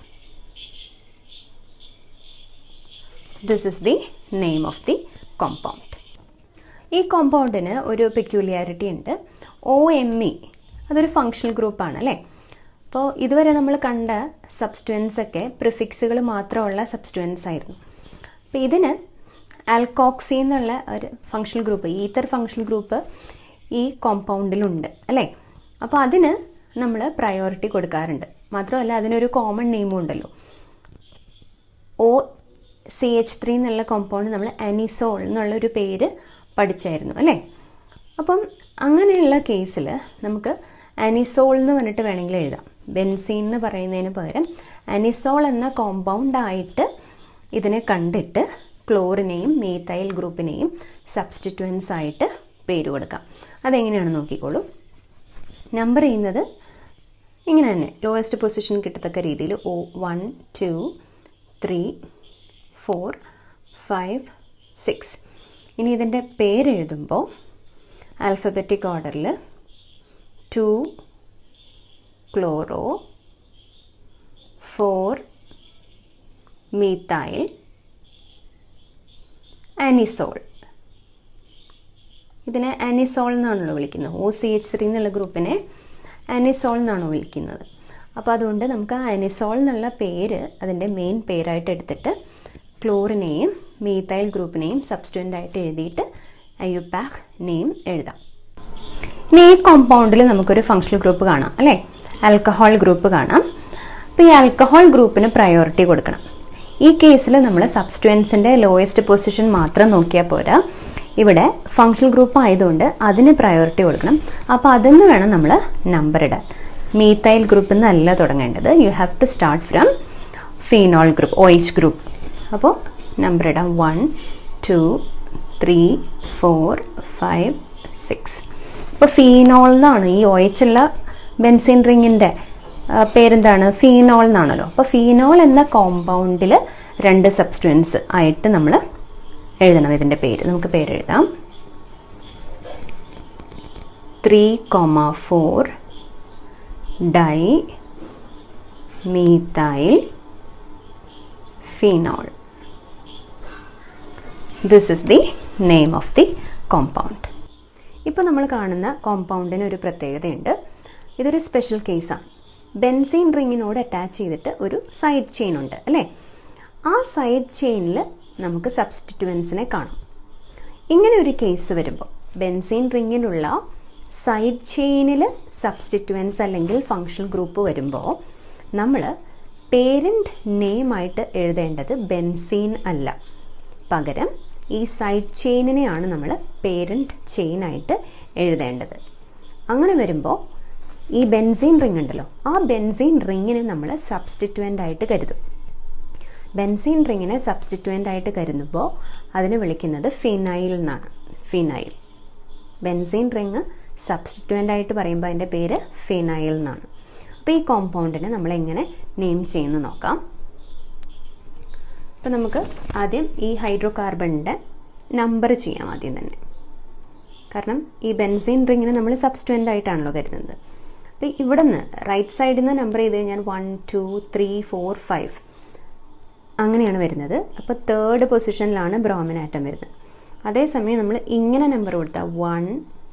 this is the name of the compound ഈ കോമ്പൗണ്ടിന് ഒരു പെക്യൂലിയാരിറ്റി ഉണ്ട് ഒ എം ഇ അതൊരു ഫങ്ഷണൽ ഗ്രൂപ്പാണ് അല്ലേ അപ്പോൾ ഇതുവരെ നമ്മൾ കണ്ട സബ്സ്റ്റുവൻസ് ഒക്കെ പ്രിഫിക്സുകൾ മാത്രമുള്ള സബ്സ്റ്റുവൻസ് ആയിരുന്നു അപ്പോൾ ഇതിന് ആൽക്കോക്സി എന്നുള്ള ഒരു functional group ether functional group ഈ കോമ്പൗണ്ടിലുണ്ട് അല്ലേ അപ്പോൾ അതിന് നമ്മൾ പ്രയോറിറ്റി കൊടുക്കാറുണ്ട് മാത്രമല്ല അതിനൊരു കോമൺ നെയിമും ഉണ്ടല്ലോ ഒ സി എച്ച് ത്രീ എന്നുള്ള കോമ്പൗണ്ട് നമ്മൾ അനിസോൾ എന്നുള്ളൊരു പേര് പഠിച്ചായിരുന്നു അല്ലേ അപ്പം അങ്ങനെയുള്ള കേസിൽ നമുക്ക് അനിസോൾ എന്ന് പറഞ്ഞിട്ട് വേണമെങ്കിൽ എഴുതാം ബെൻസീൻ എന്ന് പറയുന്നതിന് പകരം അനിസോൾ എന്ന കോമ്പൗണ്ടായിട്ട് ഇതിനെ കണ്ടിട്ട് ക്ലോറിനെയും മീത്തൈൽ ഗ്രൂപ്പിനെയും സബ്സ്റ്റിറ്റ്വൻസ് ആയിട്ട് പേര് കൊടുക്കാം അതെങ്ങനെയാണ് നോക്കിക്കോളൂ നമ്പർ ചെയ്യുന്നത് ഇങ്ങനെ തന്നെ ലോവസ്റ്റ് പൊസിഷൻ കിട്ടത്തക്ക രീതിയിൽ O one two three four five six ഇനി ഇതിൻ്റെ പേരെഴുതുമ്പോൾ ആൽഫബറ്റിക് ഓർഡറിൽ two chloro four methyl anisole ഇതിനെ അനിസോൾ എന്നാണല്ലോ വിളിക്കുന്നത് ഒ സി എച്ച് ത്രീ എന്നുള്ള ഗ്രൂപ്പിനെ അനിസോൾ എന്നാണോ വിളിക്കുന്നത് അപ്പോൾ അതുകൊണ്ട് നമുക്ക് ആ അനിസോൾ എന്നുള്ള പേര് അതിൻ്റെ മെയിൻ പേരായിട്ട് എടുത്തിട്ട് ക്ലോറിനെയും മീത്തൈൽ ഗ്രൂപ്പിനെയും സബ്സ്റ്റുവൻ്റ് ആയിട്ട് എഴുതിയിട്ട് അയ്യുപാക് നെയിം എഴുതാം ഇനി ഈ കോമ്പൗണ്ടിൽ നമുക്കൊരു ഫങ്ഷണൽ ഗ്രൂപ്പ് കാണാം അല്ലേ ആൽക്കഹോൾ ഗ്രൂപ്പ് കാണാം അപ്പോൾ ഈ ആൽക്കഹോൾ ഗ്രൂപ്പിന് പ്രയോറിറ്റി കൊടുക്കണം ഈ കേസിൽ നമ്മൾ സബ്സ്റ്റുവൻസിൻ്റെ ലോയസ്റ്റ് പൊസിഷൻ മാത്രം നോക്കിയാൽ പോരാ ഇവിടെ ഫങ്ഷണൽ ഗ്രൂപ്പ് ആയതുകൊണ്ട് അതിന് പ്രയോറിറ്റി കൊടുക്കണം അപ്പോൾ അതിന് വേണം നമ്മൾ നമ്പർ ഇടാൻ മീത്തൈൽ ഗ്രൂപ്പിൽ നിന്നല്ല തുടങ്ങേണ്ടത് you have to start from phenol group O H group അപ്പോൾ നമ്പർ ഇടാം one two three four five six അപ്പോൾ ഫീനോൾ എന്നാണ് ഈ ഒ എച്ച് ഉള്ള ബെൻസിൻ റിങ്ങിൻ്റെ പേരെന്താണ് ഫീനോൾ എന്നാണല്ലോ അപ്പോൾ ഫീനോൾ എന്ന കോമ്പൗണ്ടിൽ രണ്ട് സബ്സ്റ്റുവൻസ് ആയിട്ട് നമ്മൾ എഴുതണം ഇതിൻ്റെ പേര് നമുക്ക് പേരെഴുതാം three comma four di methyl phenol this is the name of the compound ഇപ്പോൾ നമ്മൾ കാണുന്ന കോമ്പൗണ്ടിന് ഒരു പ്രത്യേകതയുണ്ട് ഇതൊരു സ്പെഷ്യൽ കേസാണ് ബെൻസീൻ റിങ്ങിനോട് അറ്റാച്ച് ചെയ്തിട്ട് ഒരു സൈഡ് ചെയിൻ ഉണ്ട് അല്ലേ ആ സൈഡ് ചെയിനിൽ നമുക്ക് സബ്സ്റ്റിറ്റുവൻസിനെ കാണാം ഇങ്ങനെ ഒരു കേസ് വരുമ്പോൾ ബെൻസീൻ റിങ്ങിലുള്ള സൈഡ് ചെയിനിൽ സബ്സ്റ്റിറ്റുവൻസ് അല്ലെങ്കിൽ ഫങ്ഷണൽ ഗ്രൂപ്പ് വരുമ്പോൾ നമ്മൾ പേരൻറ്റ് നെയിമായിട്ട് എഴുതേണ്ടത് ബെൻസീൻ അല്ല പകരം ഈ സൈഡ് ചെയിനിനെയാണ് നമ്മൾ പേരൻറ്റ് ചെയിനായിട്ട് എഴുതേണ്ടത് അങ്ങനെ വരുമ്പോൾ ഈ ബെൻസീൻ റിങ് ഉണ്ടല്ലോ ആ ബെൻസീൻ റിങ്ങിനെ നമ്മൾ സബ്സ്റ്റിറ്റുവൻ്റ് ആയിട്ട് കരുതും ബെൻസീൻ റിങ്ങിനെ സബ്സ്റ്റിറ്റുവൻ്റ് ആയിട്ട് കരുതുമ്പോൾ അതിനെ വിളിക്കുന്നത് ഫിനൈൽ എന്നാണ് ഫിനൈൽ ബെൻസീൻ റിങ് സബ്സ്റ്റിറ്റുവൻ്റ് ആയിട്ട് പറയുമ്പോൾ അതിൻ്റെ പേര് ഫിനൈൽ എന്നാണ് അപ്പോൾ ഈ കോമ്പൗണ്ടിനെ നമ്മൾ എങ്ങനെ നെയിം ചെയ്യുന്നു നോക്കാം അപ്പോൾ നമുക്ക് ആദ്യം ഈ ഹൈഡ്രോ കാർബണിൻ്റെ നമ്പർ ചെയ്യാം ആദ്യം തന്നെ കാരണം ഈ ബെൻസീൻ റിങ്ങിനെ നമ്മൾ സബ്സ്റ്റുവൻ്റ് ആയിട്ടാണല്ലോ കരുതുന്നത് അപ്പോൾ ഇവിടെ നിന്ന് റൈറ്റ് സൈഡിൽ നിന്ന് നമ്പർ ചെയ്ത് കഴിഞ്ഞാൽ one two three four five അങ്ങനെയാണ് വരുന്നത് അപ്പോൾ തേർഡ് പൊസിഷനിലാണ് ബ്രോമിൻ ആറ്റം വരുന്നത് അതേസമയം നമ്മൾ ഇങ്ങനെ നമ്പർ കൊടുത്താൽ one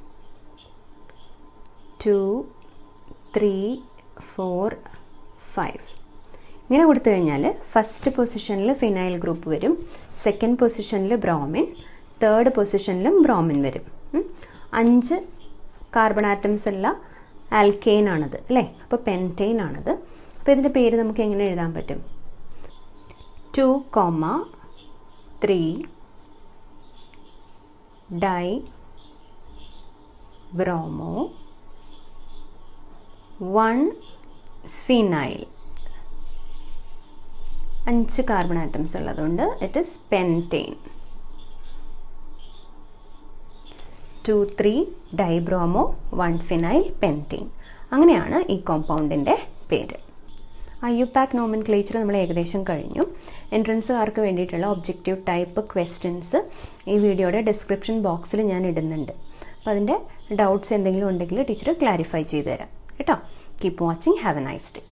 two three four five ഇങ്ങനെ കൊടുത്തു കഴിഞ്ഞാൽ ഫസ്റ്റ് പൊസിഷനിൽ ഫിനൈൽ ഗ്രൂപ്പ് വരും സെക്കൻഡ് പൊസിഷനിൽ ബ്രോമിൻ തേർഡ് പൊസിഷനിലും ബ്രോമിൻ വരും അഞ്ച് കാർബൺ ആറ്റംസ് ഉള്ള ആൽക്കെയിൻ ആണത് അല്ലേ അപ്പോൾ പെൻറ്റെയിൻ ആണത് അപ്പോൾ ഇതിൻ്റെ പേര് നമുക്ക് എങ്ങനെ എഴുതാൻ പറ്റും two comma three di bromo one phenyl അഞ്ച് കാർബൺ ആറ്റംസ് ഉള്ളതുകൊണ്ട് it is pentane two three dibromo one phenyl pentane അങ്ങനെയാണ് ഈ കോമ്പൗണ്ടിൻ്റെ പേര് I U PAC nomenclature നമ്മൾ ഏകദേശം കഴിഞ്ഞു എൻട്രൻസുകാർക്ക് വേണ്ടിയിട്ടുള്ള ഒബ്ജക്റ്റീവ് ടൈപ്പ് ക്വസ്റ്റ്യൻസ് ഈ വീഡിയോയുടെ ഡിസ്ക്രിപ്ഷൻ ബോക്സിൽ ഞാൻ ഇടുന്നുണ്ട് അപ്പോൾ അതിൻ്റെ ഡൗട്ട്സ് എന്തെങ്കിലും ഉണ്ടെങ്കിൽ ടീച്ചർ ക്ലാരിഫൈ ചെയ്തു തരാം കേട്ടോ keep watching have a nice day